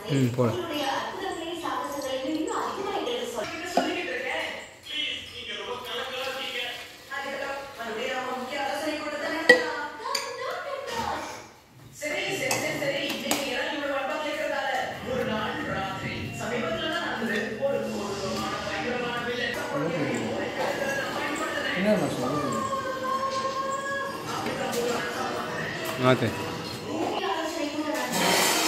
ம் போல உங்களுடைய அற்புதங்களையும் சாகசங்களையும் இன்னும் அதிகமா எங்களுக்கு சொல்லுங்க என்ன மாஸ்டர் ஆத்தே ஆலோசனை கூட நான்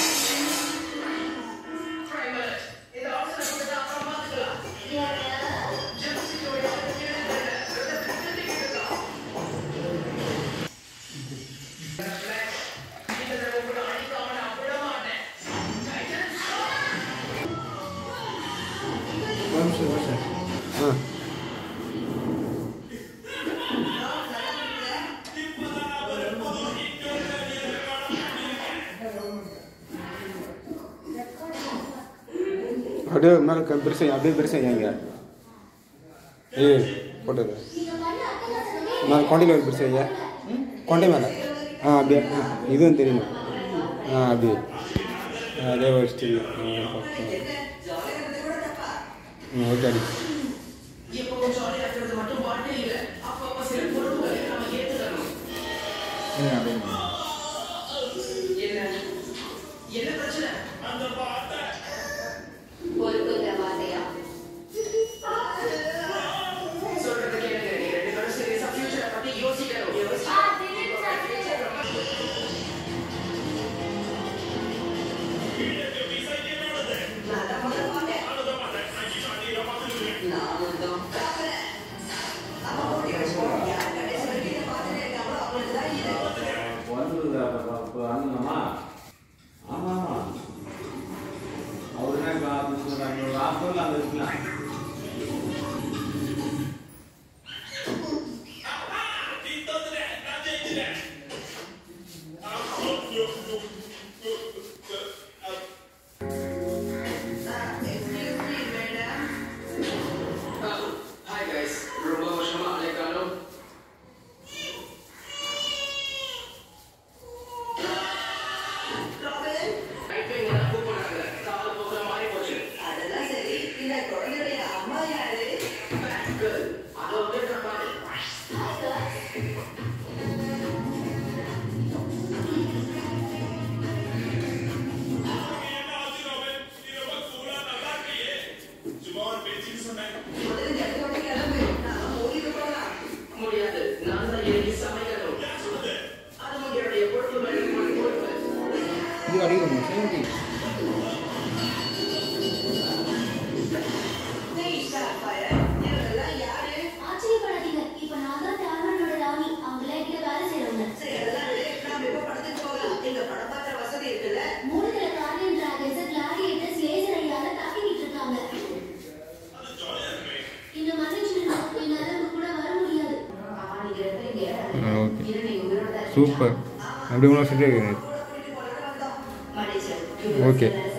ஆ அப்படியே மேலே க- பெருசா அப்படியே பெருசாக ஏங்க ஏய் போட்டது மேலே கொண்டையில் ஒரு பெருசாக ஐயா கொண்டை மேலே ஆ அப்படியே ஆ, இதுவும் தெரியணும் ஆ அப்படியே ஆ, அதே வச்சுட்டு ம் ஓகே அடி ம், அப்படியே பொறுப்புங்கிற வார்த்தையா வாங்கலாமா ஆமா ஆமா அவர் என்ன இப்போ அப்படின்னு சொல்றாங்க ஒரு ஹாஸ்பிட்டல் அங்கே இருக்கலாம் ஹாய் கைஸ் ரொம்ப வருஷமா அழைக்காலும் டைப்பிங் கூப்பிடுறாங்க கால் போகிற மாதிரி போச்சு அதெல்லாம் சரி இந்த குழந்தையுடைய அம்மா யாரு பேட் கேர்ள் அதை வந்து பாரு முதல்ல இந்த இடத்தோட கிளம்பு நாம ஓடிட்டு போகலாம் முடியாது நான் தான் எழுதி சமைக்கணும் அது உங்களுடைய பொறுப்பு மேலும் பொறுப்பு இது அடிக்கணும் சரி Hey, Sapphire, இவங்கெல்லாம் யாரு ஆச்சரியப்படாதீங்க இப்ப நான் தான் டார்மனோட ராணி அவங்களே கிட்ட வேலை செய்யறவங்க சரி அதெல்லாம் விடு. நாம இப்ப படத்துக்கு போகலாம் எங்க படம் பார்க்குற வசதி இருக்குல்ல மூணுல கார்டியன் டிராகன்ஸ் கிளாடியேட்டர்ஸ் லேசர் ஐயால தாக்கிட்டு இருக்காங்க இந்த மன்னிச்சிடுங்க என்னால உங்க கூட வர முடியாது ஆமா நீங்க இருப்பீங்க ஓகே இரு நீங்க உயிரோட தான் இருக்கீங்களா? சூப்பர் அப்படி ஒன்றும் செஞ்சு மன்னிச்சிடு Okay.